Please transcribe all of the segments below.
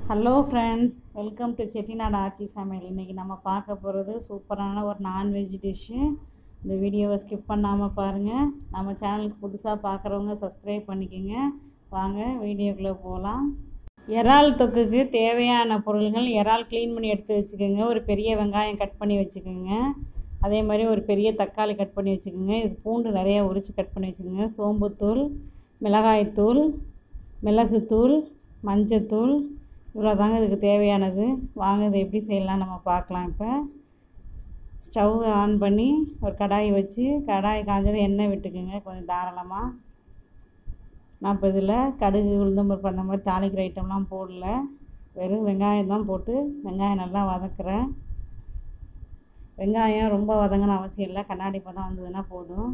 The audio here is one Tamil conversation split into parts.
hello friends welcome to Chettinad ஆச்சி சமையல் இன்றைக்கி நம்ம பார்க்க போகிறது சூப்பரான ஒரு நான்வெஜ் டிஷ்ஷு இந்த வீடியோவை ஸ்கிப் பண்ணாமல் பாருங்கள் நம்ம சேனலுக்கு புதுசாக பார்க்குறவங்க சப்ஸ்கிரைப் பண்ணிக்கோங்க வாங்க வீடியோக்குள்ளே போகலாம் இறால் தொக்குக்கு தேவையான பொருள்கள் இறால் க்ளீன் பண்ணி எடுத்து வச்சுக்கோங்க ஒரு பெரிய வெங்காயம் கட் பண்ணி வச்சுக்கோங்க அதே மாதிரி ஒரு பெரிய தக்காளி கட் பண்ணி வச்சுக்கோங்க இது பூண்டு நிறையா உரித்து கட் பண்ணி வச்சுக்கோங்க சோம்புத்தூள் மிளகாய்த்தூள் மிளகுத்தூள் மஞ்சத்தூள் இவ்வளோ தாங்க இதுக்கு தேவையானது வாங்க இதை எப்படி செய்யலாம் நம்ம பார்க்கலாம் இப்போ ஸ்டவ் ஆன் பண்ணி ஒரு கடாய் வச்சு கடாய் காஞ்சது எண்ணெய் விட்டுக்குங்க கொஞ்சம் தாராளமாக நான் இப்போ இதில் கடுகு உளுந்தம்பருப்பு அந்த மாதிரி தாளிக்கிற ஐட்டம்லாம் போடல வெறும் வெங்காயம் தான் போட்டு வெங்காயம் நல்லா வதக்குறேன் வெங்காயம் ரொம்ப வதங்கணும் அவசியம் இல்லை கண்ணாடி பதம் வந்ததுன்னா போதும்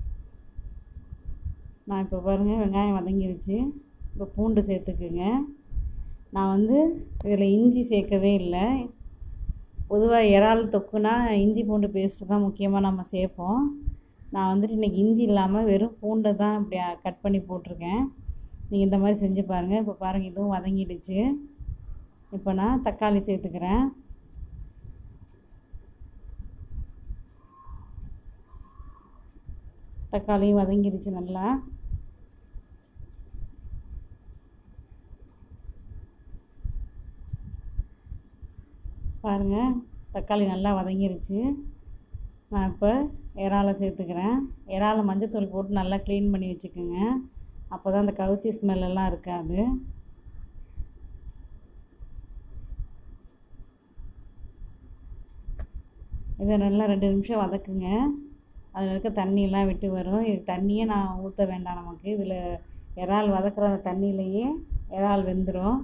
நான் இப்போ பாருங்கள் வெங்காயம் வதங்கிருச்சு இப்போ பூண்டு சேர்த்துக்குங்க நான் வந்து இதில் இஞ்சி சேர்க்கவே இல்லை பொதுவாக இறால் தொக்குனா இஞ்சி பூண்டு பேஸ்ட்டு தான் முக்கியமாக நம்ம சேர்ப்போம் நான் வந்துட்டு இன்றைக்கி இஞ்சி இல்லாமல் வெறும் பூண்டை தான் இப்படி கட் பண்ணி போட்டிருக்கேன் நீங்கள் இந்த மாதிரி செஞ்சு பாருங்கள் இப்போ பாருங்கள் இதுவும் வதங்கிடுச்சு இப்போ நான் தக்காளி சேர்த்துக்கிறேன் தக்காளியும் வதங்கிடுச்சு நல்லா பாருங்கள் தக்காளி நல்லா வதங்கிருச்சு நான் இப்போ இறாலை சேர்த்துக்கிறேன் இறாலை மஞ்சத்தூள் போட்டு நல்லா க்ளீன் பண்ணி வச்சுக்கோங்க அப்போ தான் அந்த கவுச்சி ஸ்மெல்லெல்லாம் இருக்காது இதை நல்லா ரெண்டு நிமிஷம் வதக்குங்க அதில் இருக்க தண்ணியெல்லாம் விட்டு வரும் இது தண்ணியே நான் ஊற்ற வேண்டாம் நமக்கு இதில் இறால் வதக்குற அந்த தண்ணியிலையே இறால் வெந்துடும்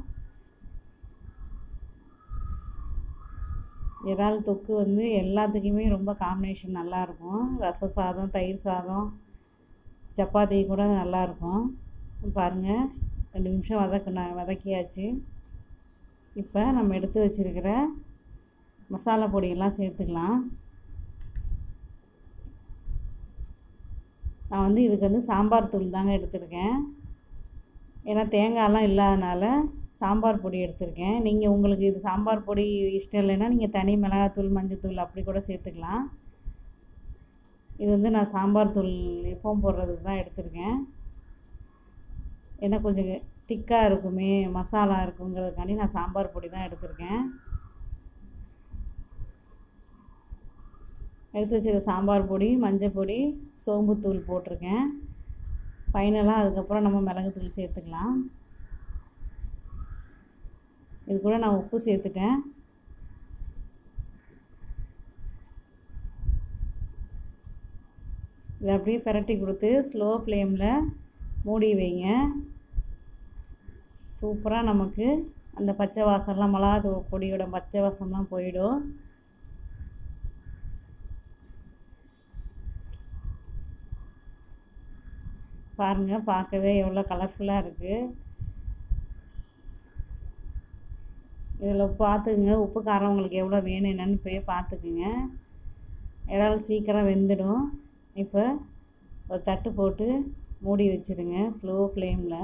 இறால் தொக்கு வந்து எல்லாத்துக்குமே ரொம்ப காம்பினேஷன் நல்லாயிருக்கும் ரச சாதம் தயிர் சாதம் சப்பாத்தி கூட நல்லாயிருக்கும் பாருங்கள் ரெண்டு நிமிஷம் வதக்குன வதக்கியாச்சு இப்போ நம்ம எடுத்து வச்சுருக்கிற மசாலா பொடியெல்லாம் சேர்த்துக்கலாம் நான் வந்து இதுக்கு வந்து சாம்பார் தூள் தாங்க எடுத்திருக்கேன் ஏன்னா தேங்காயெலாம் இல்லாதனால சாம்பார் பொடி எடுத்திருக்கேன் நீங்கள் உங்களுக்கு இது சாம்பார் பொடி இஷ்டம் இல்லைன்னா நீங்கள் தனி மிளகாத்தூள் மஞ்சத்தூள் அப்படி கூட சேர்த்துக்கலாம் இது வந்து நான் சாம்பார் தூள் எப்பவும் போடுறதுக்கு தான் எடுத்திருக்கேன் ஏன்னா கொஞ்சம் திக்காக இருக்குமே மசாலா இருக்குங்கிறதுக்காண்டி நான் சாம்பார் பொடி தான் எடுத்திருக்கேன் எடுத்து வச்சுருக்க சாம்பார் பொடி மஞ்சள் பொடி சோம்புத்தூள் போட்டிருக்கேன் ஃபைனலாக அதுக்கப்புறம் நம்ம மிளகுத்தூள் சேர்த்துக்கலாம் இது கூட நான் உப்பு சேர்த்துட்டேன் இதை அப்படியே பிரட்டி கொடுத்து ஸ்லோ ஃப்ளேமில் மூடி வைங்க சூப்பராக நமக்கு அந்த பச்சை வாசம்லாம் மிளகா பொடியோட பச்சை வாசம்லாம் போயிடும் பாருங்கள் பார்க்கவே எவ்வளோ கலர்ஃபுல்லாக இருக்குது இதில் பார்த்துக்குங்க உப்பு காரம் உங்களுக்கு எவ்வளோ வேணும் என்னென்னு போய் பார்த்துக்குங்க இறால் சீக்கிரம் வெந்துடும் இப்போ ஒரு தட்டு போட்டு மூடி வச்சுருங்க ஸ்லோ ஃப்ளேமில்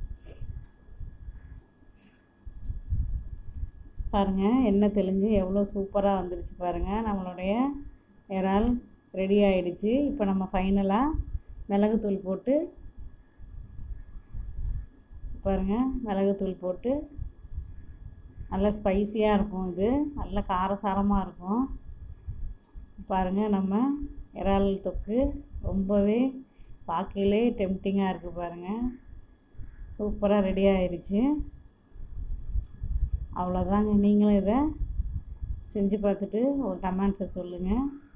பாருங்கள் எண்ணெய் தெளிஞ்சு எவ்வளோ சூப்பராக வந்துருச்சு பாருங்கள் நம்மளுடைய இறால் ரெடி ஆகிடுச்சு இப்போ நம்ம ஃபைனலாக மிளகுத்தூள் போட்டு பாருங்கள் மிளகுத்தூள் போட்டு நல்லா ஸ்பைஸியாக இருக்கும் இது நல்ல காரசாரமாக இருக்கும் பாருங்கள் நம்ம இறால் தொக்கு ரொம்பவே பார்க்கையிலே டெம்டிங்காக இருக்குது பாருங்கள் சூப்பராக ரெடி ஆயிடுச்சு அவ்வளோதாங்க நீங்களும் இதை செஞ்சு பார்த்துட்டு ஒரு கமெண்ட்ஸை சொல்லுங்கள்